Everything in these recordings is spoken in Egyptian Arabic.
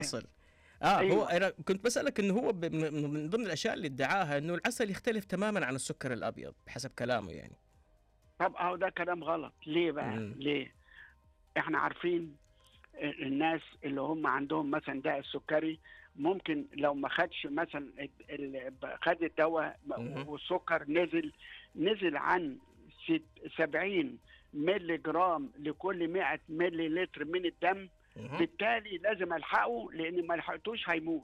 العسل اه أيوة. هو انا كنت بسالك انه هو من ضمن الاشياء اللي ادعاها انه العسل يختلف تماما عن السكر الابيض بحسب كلامه يعني طب اهو ده كلام غلط ليه بقى مم. ليه احنا عارفين الناس اللي هم عندهم مثلا ده السكري ممكن لو ما خدش مثلا خد الدواء والسكر نزل نزل عن 70 مللي جرام لكل 100 مللي لتر من الدم بالتالي لازم الحقه لان ما لحقتوش هيموت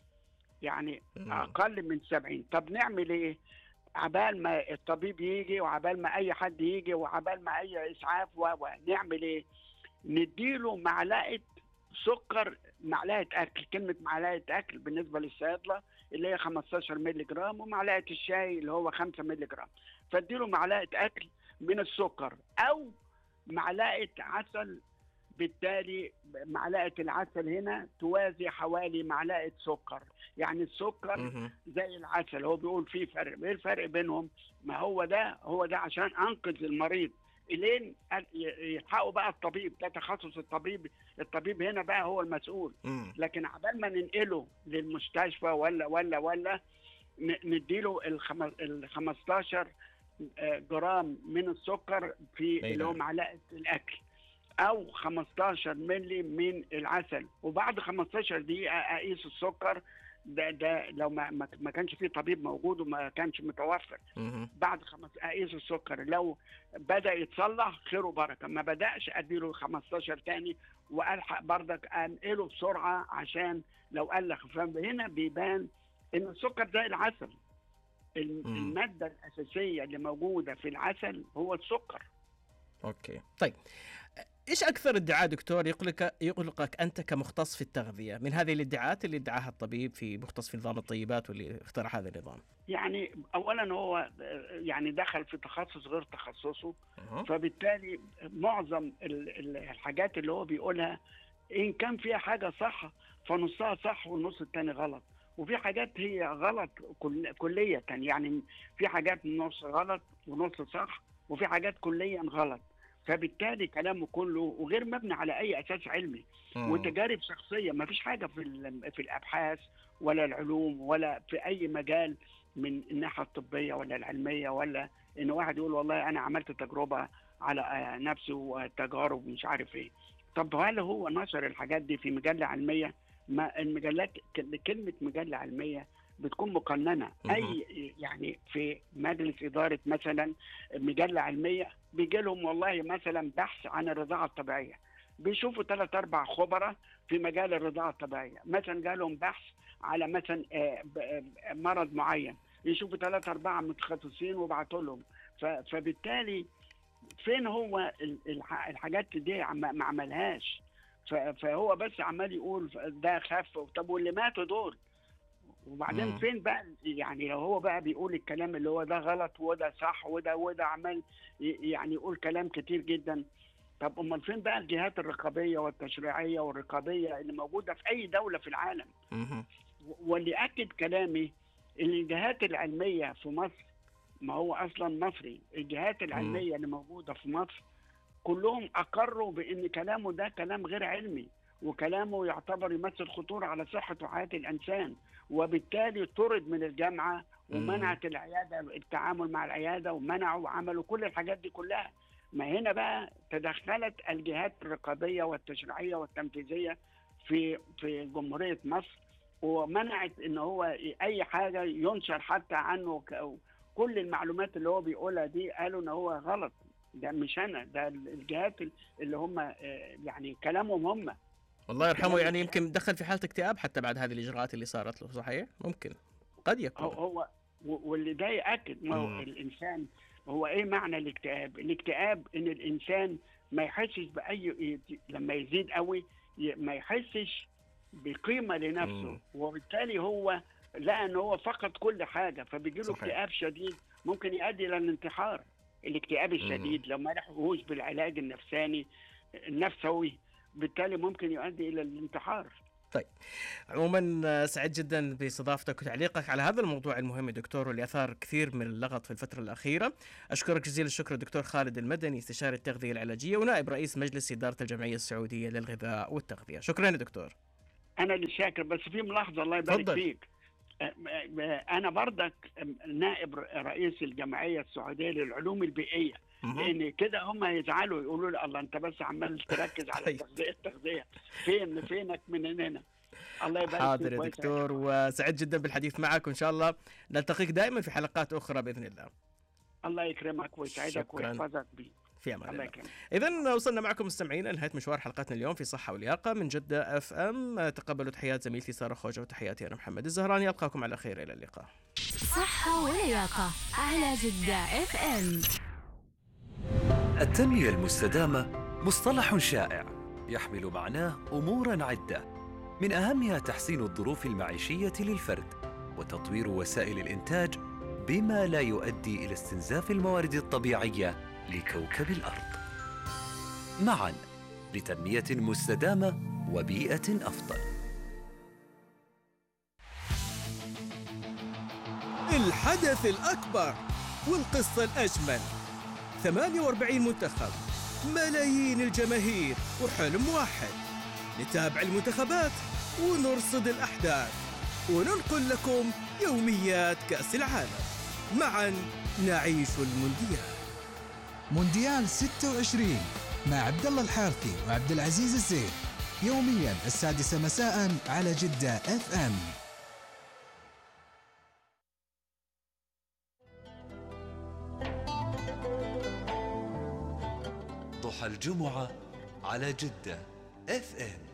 يعني اقل من 70 طب نعمل ايه عبال ما الطبيب يجي وعبال ما اي حد يجي وعبال ما اي اسعاف ونعمل ايه نديله معلقه سكر معلقه اكل كلمه معلقه اكل بالنسبه للصيادله اللي هي 15 مللي جرام ومعلقه الشاي اللي هو 5 مللي جرام فاديله معلقه اكل من السكر او معلقه عسل بالتالي معلقه العسل هنا توازي حوالي معلقه سكر يعني السكر زي العسل هو بيقول في فرق ايه الفرق بينهم ما هو ده هو ده عشان انقذ المريض الين يلحقوا بقى الطبيب ده تخصص الطبيب الطبيب هنا بقى هو المسؤول لكن عبال ما ننقله للمستشفى ولا ولا ولا نديله ال 15 جرام من السكر في اللي هو معلقه الاكل او 15 ملي من العسل وبعد 15 دقيقه اقيس السكر ده ده لو ما ما كانش في طبيب موجود وما كانش متوفر بعد خمس اقيس السكر لو بدا يتصلح خير وبركه ما بداش اديله 15 تاني والحق بردك انقله بسرعه عشان لو قلق فهنا بيبان ان السكر زي العسل الماده الاساسيه اللي موجوده في العسل هو السكر اوكي طيب ايش اكثر ادعاء دكتور يقلقك يقلقك انت كمختص في التغذيه من هذه الادعاءات اللي ادعاها الطبيب في مختص في نظام الطيبات واللي اخترع هذا النظام؟ يعني اولا هو يعني دخل في تخصص غير تخصصه أه. فبالتالي معظم الحاجات اللي هو بيقولها ان كان فيها حاجه صح فنصها صح والنص الثاني غلط وفي حاجات هي غلط كل كلية يعني في حاجات نص غلط ونص صح وفي حاجات كليا غلط فبالتالي كلامه كله وغير مبني على اي اساس علمي مم. وتجارب شخصيه ما فيش حاجه في في الابحاث ولا العلوم ولا في اي مجال من الناحيه الطبيه ولا العلميه ولا ان واحد يقول والله انا عملت تجربه على نفسي وتجارب مش عارف ايه طب هل هو نشر الحاجات دي في مجله علميه ما المجلات كلمه مجله علميه بتكون مقننه اي يعني في مجلس اداره مثلا مجله علميه بيجي لهم والله مثلا بحث عن الرضاعه الطبيعيه بيشوفوا ثلاث اربع خبراء في مجال الرضاعه الطبيعيه مثلا جالهم بحث على مثلا مرض معين يشوفوا ثلاث اربعه متخصصين وبعتوا لهم فبالتالي فين هو الحاجات دي ما عملهاش فهو بس عمال يقول ده خف طب واللي ماتوا دول وبعدين مم. فين بقى يعني لو هو بقى بيقول الكلام اللي هو ده غلط وده صح وده وده عمال يعني يقول كلام كتير جدا طب امال فين بقى الجهات الرقابيه والتشريعيه والرقابيه اللي موجوده في اي دوله في العالم مم. واللي اكد كلامي ان الجهات العلميه في مصر ما هو اصلا مصري الجهات العلميه مم. اللي موجوده في مصر كلهم اقروا بان كلامه ده كلام غير علمي وكلامه يعتبر يمثل خطورة على صحة وحياة الإنسان وبالتالي طرد من الجامعة ومنعت العيادة التعامل مع العيادة ومنعوا وعملوا كل الحاجات دي كلها ما هنا بقى تدخلت الجهات الرقابية والتشريعية والتنفيذية في في جمهورية مصر ومنعت ان هو اي حاجة ينشر حتى عنه كل المعلومات اللي هو بيقولها دي قالوا ان هو غلط ده مش انا ده الجهات اللي هم يعني كلامهم هم الله يرحمه يعني يمكن دخل في حاله اكتئاب حتى بعد هذه الاجراءات اللي صارت له صحيح ممكن قد يكون هو, هو واللي ده ياكد ما هو الانسان هو ايه معنى الاكتئاب الاكتئاب ان الانسان ما يحسش باي لما يزيد قوي ما يحسش بقيمه لنفسه مم. وبالتالي هو لقى ان هو فقد كل حاجه فبيجي له اكتئاب شديد ممكن يؤدي الى الانتحار الاكتئاب الشديد لو ما لحقوش بالعلاج النفساني النفسوي بالتالي ممكن يؤدي الى الانتحار طيب عموما سعيد جدا باستضافتك وتعليقك على هذا الموضوع المهم دكتور واللي اثار كثير من اللغط في الفتره الاخيره اشكرك جزيل الشكر الدكتور خالد المدني استشاري التغذيه العلاجيه ونائب رئيس مجلس اداره الجمعيه السعوديه للغذاء والتغذيه شكرا يا دكتور انا اللي شاكر بس في ملاحظه الله يبارك اتفضل. فيك انا برضك نائب رئيس الجمعيه السعوديه للعلوم البيئيه مهم. لان كده هم يزعلوا يقولوا لي الله انت بس عمال تركز على طيب. التغذيه التغذيه فين فينك من هنا الله يبارك حاضر فيك يا ويسعدك. دكتور وسعيد جدا بالحديث معك وان شاء الله نلتقيك دائما في حلقات اخرى باذن الله الله يكرمك ويسعدك شكراً. ويحفظك بي في امان الله الله يكرمك اذا وصلنا معكم مستمعينا لنهايه مشوار حلقتنا اليوم في صحه ولياقه من جده اف ام تقبلوا تحيات زميلتي ساره خوجه وتحياتي انا محمد الزهراني القاكم على خير الى اللقاء صحة ولياقة على جدة اف ام التنمية المستدامة مصطلح شائع يحمل معناه أمورا عدة من أهمها تحسين الظروف المعيشية للفرد وتطوير وسائل الإنتاج بما لا يؤدي إلى استنزاف الموارد الطبيعية لكوكب الأرض. معا لتنمية مستدامة وبيئة أفضل. الحدث الأكبر والقصة الأجمل 48 منتخب ملايين الجماهير وحلم واحد نتابع المنتخبات ونرصد الأحداث وننقل لكم يوميات كأس العالم معا نعيش المونديال مونديال 26 مع عبد الله الحارثي وعبد العزيز الزين يوميا السادسة مساء على جدة اف ام ضحى الجمعة على جدة اف ام